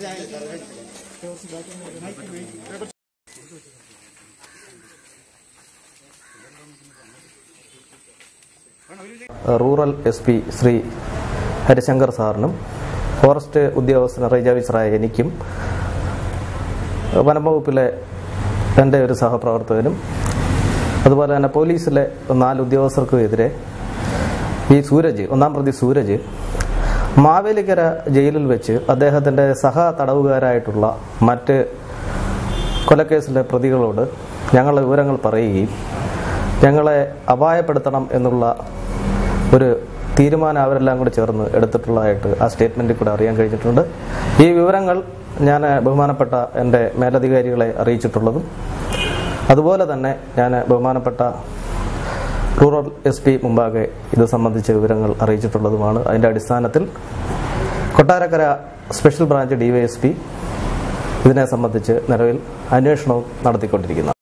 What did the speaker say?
rural S P Shri Harishankar സാറിനും forest ഉദ്യോഗസ്ഥൻ റേജാവിസറായ എനിക്കും വനംവകുപ്പിലെ എൻ്റെ ഒരു സഹപ്രവർത്തകനും അതുപോലെ തന്നെ പോലീസിലെ നാല് ഉദ്യോഗസ്ഥർക്കും എതിരെ ഈ സൂരജ് ഒന്നാം പ്രതി സൂരജ് മാവേലിക്കര ജയിലിൽ വെച്ച് അദ്ദേഹത്തിൻ്റെ സഹ തടവുകാരായിട്ടുള്ള മറ്റ് കൊലക്കേസിലെ പ്രതികളോട് ഞങ്ങളുടെ വിവരങ്ങൾ പറയുകയും ഞങ്ങളെ അപായപ്പെടുത്തണം എന്നുള്ള ഒരു തീരുമാനം അവരെല്ലാം കൂടി ചേർന്ന് എടുത്തിട്ടുള്ളതായിട്ട് ആ സ്റ്റേറ്റ്മെൻറ്റിൽ കൂടെ അറിയാൻ കഴിഞ്ഞിട്ടുണ്ട് ഈ വിവരങ്ങൾ ഞാൻ ബഹുമാനപ്പെട്ട എൻ്റെ മേലധികാരികളെ അറിയിച്ചിട്ടുള്ളതും അതുപോലെ തന്നെ ഞാൻ ബഹുമാനപ്പെട്ട റൂറൽ എസ് പി മുമ്പാകെ ഇത് സംബന്ധിച്ച വിവരങ്ങൾ അറിയിച്ചിട്ടുള്ളതുമാണ് അതിൻ്റെ അടിസ്ഥാനത്തിൽ കൊട്ടാരക്കര സ്പെഷ്യൽ ബ്രാഞ്ച് ഡിവൈഎസ്പി ഇതിനെ സംബന്ധിച്ച് നിലവിൽ അന്വേഷണവും നടത്തിക്കൊണ്ടിരിക്കുന്നു